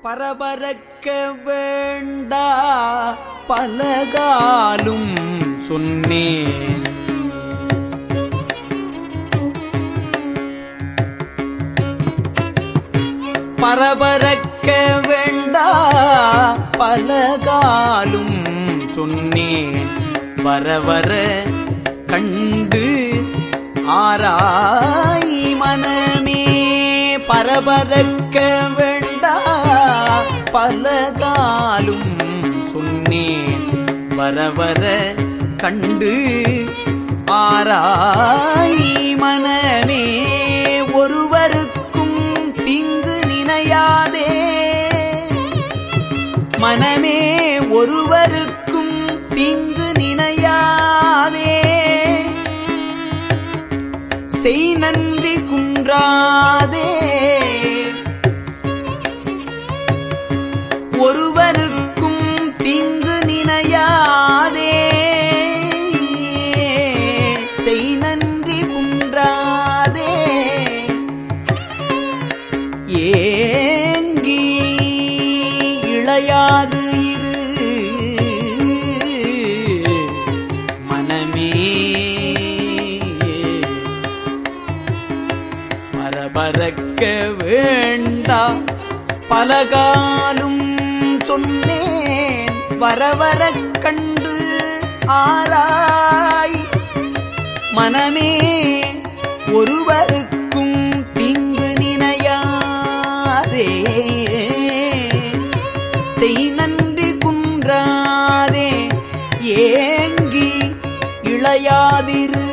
பரபரக்க வேண்டா பலகாலும் சொன்னேன் பரபரக்க வேண்டா பலகாலும் சொன்னேன் வர வர கண்டு ஆராய் மனமே பரபரக்க வேண்டா பலகாலும் சொன்னேன் வர வர கண்டு ஆராய் மனமே ஒருவருக்கும் தீங்கு நினையாதே மனமே ஒருவருக்கும் தீங்கு நினையாதே செய் நன்றி குன்றாதே ஒருவருக்கும் தீங்கு நினையாதே செய் நன்றி குன்றாதே ஏங்கி இளையாது இரு மனமே பரபரக்க வேண்டா பலகாலும் சொன்னேன் வரவரக் கண்டு ஆராய் மனமே ஒருவருக்கும் தீங்கு நினையாதே செய் நன்றி குன்றாதே ஏங்கி இளையாதிரு